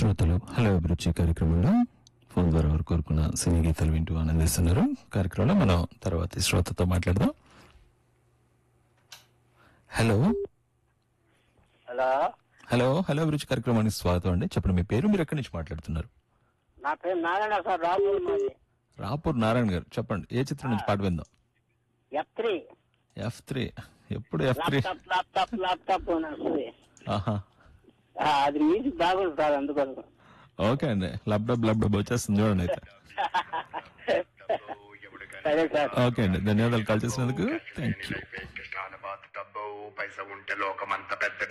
శ్రోతలు హలో అభిరుచి కార్యక్రమంలో ఫోన్ ద్వారా వారు కోరుకున్న సినీ గీతాలు వింటూ ఆనందిస్తున్నారు కార్యక్రమంలో మనం తర్వాత శ్రోతతో మాట్లాడదాం హలో హలో హలో హలో అభిరుచి కార్యక్రమానికి స్వాగతం అండి చెప్పండి మీ పేరు మీరు ఎక్కడి నుంచి మాట్లాడుతున్నారు నా పేరు నారాయణ సార్ రాజు మాది రాపూర్ నారాయణ గారు చెప్పండి ఏ చిత్రం నుంచి పాట విందాం ఎఫ్ త్రీ ఎఫ్ త్రీ ఎప్పుడు F three laptop laptop laptop అని వస్తుంది ఆహా ఆ, అది మ్యూజిక్ బాగుంది సార్ అందుకోసం ఓకే అండి లబ్ డబ్ లబ్ డబ్ వచ్చేస్తుంది చూడండి అయితే సరే సార్ ఓకే అండి ధన్యవాదాలు కాల్ చేసినందుకు థ్యాంక్ యూ డబ్బు పైస ఉంటే లోకమంత పెద్ద